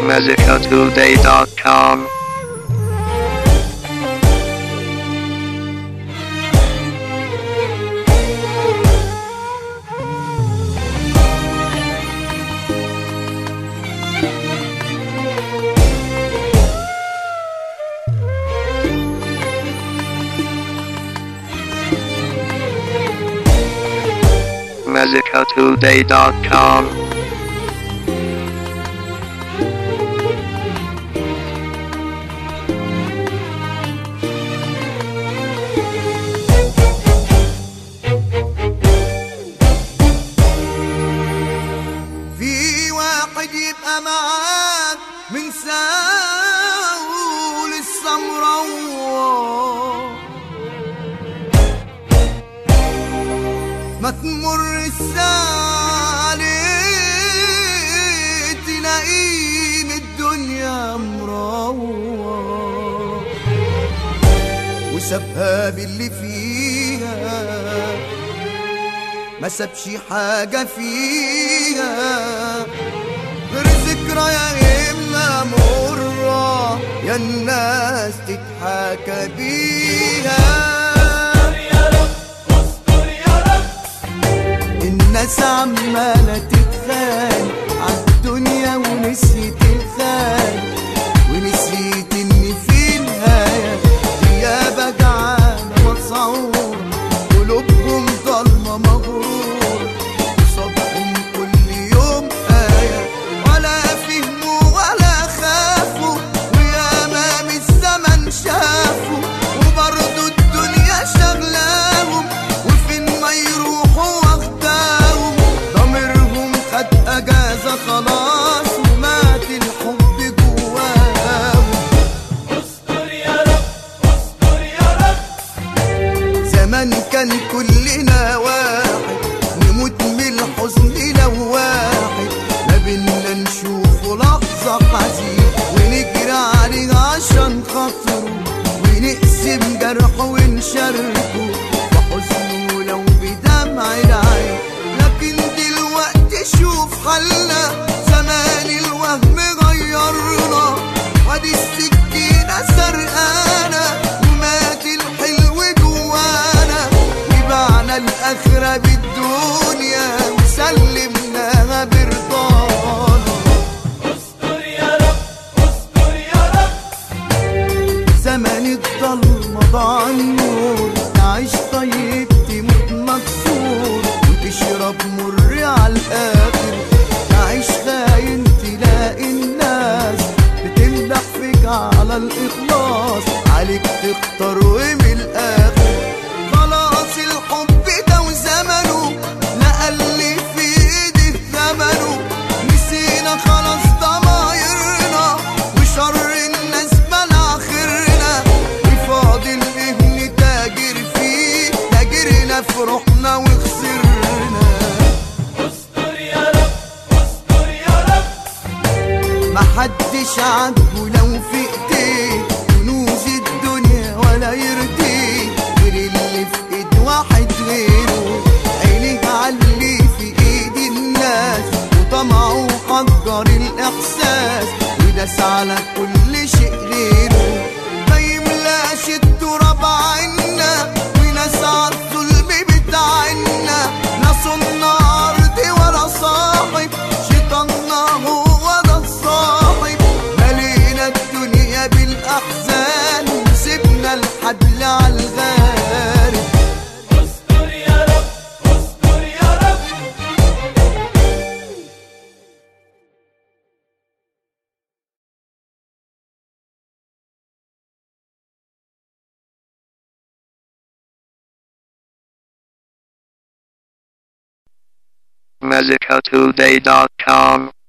MexicoToday.com MexicoToday.com في واحد يبقى معاك من ساول السمراء ما تمر الساعة عليه تلاقيه من الدنيا مروح وسابها باللي فيها ما سابش حاجة فيها غير ذكرى يا إما مرة يا الناس تضحك بيها الناس عمالة تتخان عالدنيا ونسيت الخان ونسيت ان في نهاية غيابك جعانة مصعور قلوبهم ضلمة مغرور قصادهم كل يوم آية ولا فهموا ولا خافوا وياما من الزمن شافوا وبرضه الدنيا شغلاهم وفين ما يروحوا واخداهم ضميرهم خد اجازة خلاص ومات الحب جواهم زمان كان كلنا واحد نموت من الحزن لو واحد ما بينا نشوفه لحظة حزين ونجري عليه عشان خاطره ونقسم جرحه ونشاركه وحزنه لو بدمع العين لكن دلوقتي شوف حالنا زمان الوهم غيرنا وادي السكينة سرقانا ومات الحلو جوانا وبعنا الآخرة بالدنيا وسلمناها برضانا زمن الضلمة ضاع النور تعيش طيب تموت مكسور وتشرب مر على الآخر تعيش خاين تلاقي الناس بتمدح فيك على الإخلاص عليك تختار ومن الآخر خلاص الحب ده وزمنه لا اللي في ايدي ثمنه نسينا خلاص ضمايرنا وشر الناس بلا خيرنا وفاضل ايه نتاجر فيه تاجرنا في روحنا وخسرنا محدش عاجبه لو في ايديه كنوز الدنيا ولا يرضيه غير اللي في ايد واحد غيره عينيه علي في ايد الناس وطمعه حجر الاحساس وداس على كل شيء غيره ما يملاش التراب عنا وناس على الظلم بتاعنا لا صنع ارض ولا صاحب شيطاننا هو ده الصاحب ملينا الدنيا بالاحزان وسيبنا الحبل على الغارب MexicoToday.com